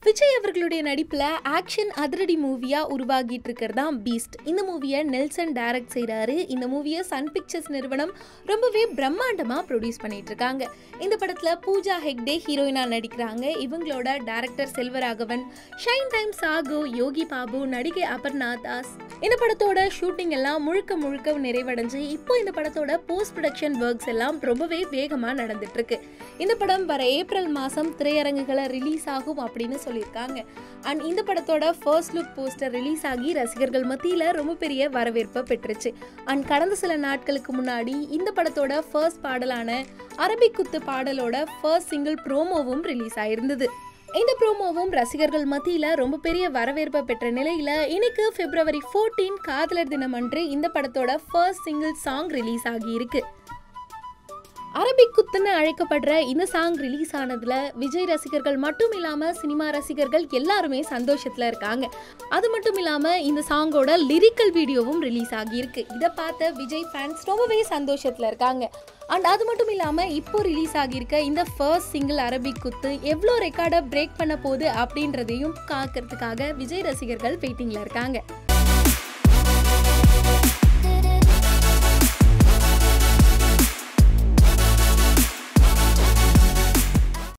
விஜய் அவர்களுடைய நடிப்பில் ஆக்ஷன் அதிரடி மூவியாக உருவாகிட்டு இருக்கிறது தான் பீஸ்ட் இந்த மூவியை நெல்சன் டைரக்ட் செய்கிறாரு இந்த மூவியை சன் பிக்சர்ஸ் நிறுவனம் ரொம்பவே பிரம்மாண்டமாக ப்ரொடியூஸ் பண்ணிட்டு இருக்காங்க இந்த படத்தில் பூஜா ஹெக்டே ஹீரோயினாக நடிக்கிறாங்க இவங்களோட டைரக்டர் செல்வராகவன் ஷைன் டைம் சாகு யோகி பாபு நடிகை அபர்ணா தாஸ் இந்த படத்தோட ஷூட்டிங் எல்லாம் முழுக்க முழுக்க நிறைவடைஞ்சு இப்போ இந்த படத்தோட போஸ்ட் ப்ரொடக்ஷன் ஒர்க்ஸ் எல்லாம் ரொம்பவே வேகமாக நடந்துட்டு இருக்கு இந்த படம் வர ஏப்ரல் மாதம் திரையரங்குகளை ரிலீஸ் ஆகும் அப்படின்னு சொல்லியிருக்காங்க அண்ட் இந்த படத்தோட ஃபர்ஸ்ட் லுக் போஸ்டர் ரிலீஸ் ஆகி ரசிகர்கள் மத்தியில் ரொம்ப பெரிய வரவேற்பை பெற்றுச்சு அண்ட் கடந்த சில நாட்களுக்கு முன்னாடி இந்த படத்தோட ஃபர்ஸ்ட் பாடலான அரபிக் குத்து பாடலோட ஃபர்ஸ்ட் சிங்கிள் ப்ரோமோவும் ரிலீஸ் ஆயிருந்தது இந்த ப்ரோமோவும் ரசிகர்கள் மத்தியில் ரொம்ப பெரிய வரவேற்பை பெற்ற நிலையில் இன்னைக்கு பிப்ரவரி 14 காதலர் தினம் அன்று இந்த படத்தோட ஃபர்ஸ்ட் சிங்கிள் சாங் ரிலீஸ் ஆகியிருக்கு அரபிக் குத்துன்னு அழைக்கப்படுற இந்த சாங் ரிலீஸ் ஆனதுல விஜய் ரசிகர்கள் மட்டும் இல்லாம சினிமா ரசிகர்கள் எல்லாருமே சந்தோஷத்துல இருக்காங்க அது மட்டும் இல்லாம இந்த சாங்கோட லிரிக்கல் வீடியோவும் ரிலீஸ் ஆகியிருக்கு இதை பார்த்த விஜய் ஃபேன்ஸ் ரொம்பவே சந்தோஷத்துல இருக்காங்க அண்ட் அது மட்டும் இல்லாம இப்போ ரிலீஸ் ஆகியிருக்க இந்த ஃபர்ஸ்ட் சிங்கிள் அரபிக் குத்து எவ்வளோ ரெக்கார்டை பிரேக் பண்ண போகுது அப்படின்றதையும் காக்கிறதுக்காக விஜய் ரசிகர்கள் வெயிட்டிங்ல இருக்காங்க